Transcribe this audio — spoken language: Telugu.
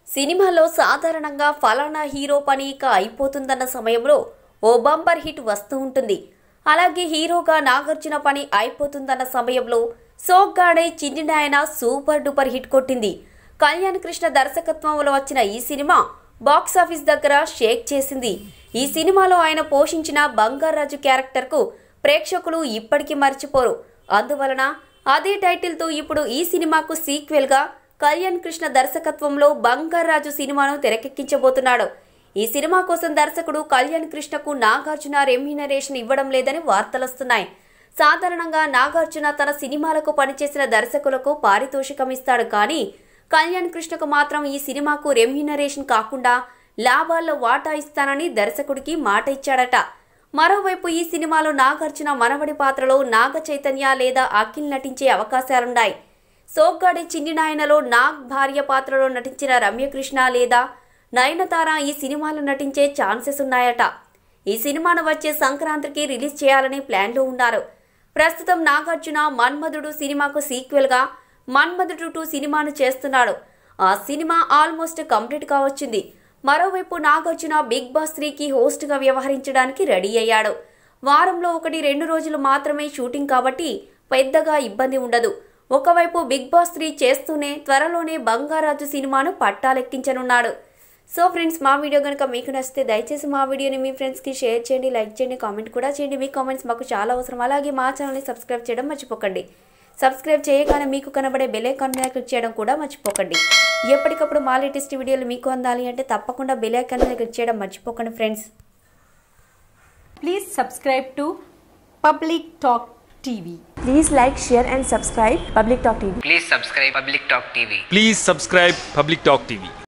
సినిమాలో సాధారణంగా ఫలానా హీరో పని ఇక అయిపోతుందన్న సమయంలో ఓ బంపర్ హిట్ వస్తూ ఉంటుంది అలాగే హీరోగా నాగార్జున పని అయిపోతుందన్న సమయంలో సోగ్గాడే చిన్ని నాయన సూపర్ డూపర్ హిట్ కొట్టింది కళ్యాణ్ కృష్ణ దర్శకత్వంలో వచ్చిన ఈ సినిమా బాక్సాఫీస్ దగ్గర షేక్ చేసింది ఈ సినిమాలో ఆయన పోషించిన బంగారాజు క్యారెక్టర్కు ప్రేక్షకులు ఇప్పటికీ మర్చిపోరు అందువలన అదే టైటిల్తో ఇప్పుడు ఈ సినిమాకు సీక్వెల్గా కళ్యాణ్ కృష్ణ దర్శకత్వంలో బంగారాజు సినిమాను తెరకెక్కించబోతున్నాడు ఈ సినిమా కోసం దర్శకుడు కళ్యాణ్ కృష్ణకు నాగార్జున రెమ్యూనరేషన్ ఇవ్వడం లేదని వార్తలొస్తున్నాయి సాధారణంగా నాగార్జున తన సినిమాలకు పనిచేసిన దర్శకులకు పారితోషికం ఇస్తాడు కానీ కళ్యాణ్ కృష్ణకు మాత్రం ఈ సినిమాకు రెమ్యూనరేషన్ కాకుండా లాభాల్లో వాటా ఇస్తానని దర్శకుడికి మాట ఇచ్చాడట మరోవైపు ఈ సినిమాలో నాగార్జున మనవడి పాత్రలో నాగ చైతన్య లేదా అఖిల్ నటించే అవకాశాలున్నాయి సోగ్గాడి చిన్ని నాయనలో నాగ్ భార్య పాత్రలో నటించిన రమ్యకృష్ణ లేదా నయనతార ఈ సినిమాలో నటించే ఛాన్సెస్ ఉన్నాయట ఈ సినిమాను వచ్చే సంక్రాంతికి రిలీజ్ చేయాలని ప్లాన్లో ఉన్నారు ప్రస్తుతం నాగార్జున మన్మధుడు సినిమాకు సీక్వెల్గా మన్మధుడు టూ సినిమాను చేస్తున్నాడు ఆ సినిమా ఆల్మోస్ట్ కంప్లీట్ కావచ్చింది మరోవైపు నాగార్జున బిగ్ బాస్ త్రీకి హోస్ట్గా వ్యవహరించడానికి రెడీ అయ్యాడు వారంలో ఒకటి రెండు రోజులు మాత్రమే షూటింగ్ కాబట్టి పెద్దగా ఇబ్బంది ఉండదు ఒకవైపు బిగ్ బాస్ త్రీ చేస్తూనే త్వరలోనే బంగారాజు సినిమాను పట్టాలెక్కించనున్నాడు సో ఫ్రెండ్స్ మా వీడియో కనుక మీకు నచ్చితే దయచేసి మా వీడియోని మీ ఫ్రెండ్స్కి షేర్ చేయండి లైక్ చేయండి కామెంట్ కూడా చేయండి మీ కామెంట్స్ మాకు చాలా అవసరం అలాగే మా ఛానల్ని సబ్స్క్రైబ్ చేయడం మర్చిపోకండి సబ్స్క్రైబ్ చేయగానే మీకు కనబడే బెల్ ఐకాన్ మీద క్లిక్ చేయడం కూడా మర్చిపోకండి ఎప్పటికప్పుడు మా లేటెస్ట్ వీడియోలు మీకు అందాలి అంటే తప్పకుండా బెల్ ఐకాన్ మీద క్లిక్ చేయడం మర్చిపోకండి friends Please subscribe to Public Talk TV. Please like, share, and subscribe Public Talk TV. Please subscribe Public Talk TV. Please subscribe Public Talk TV.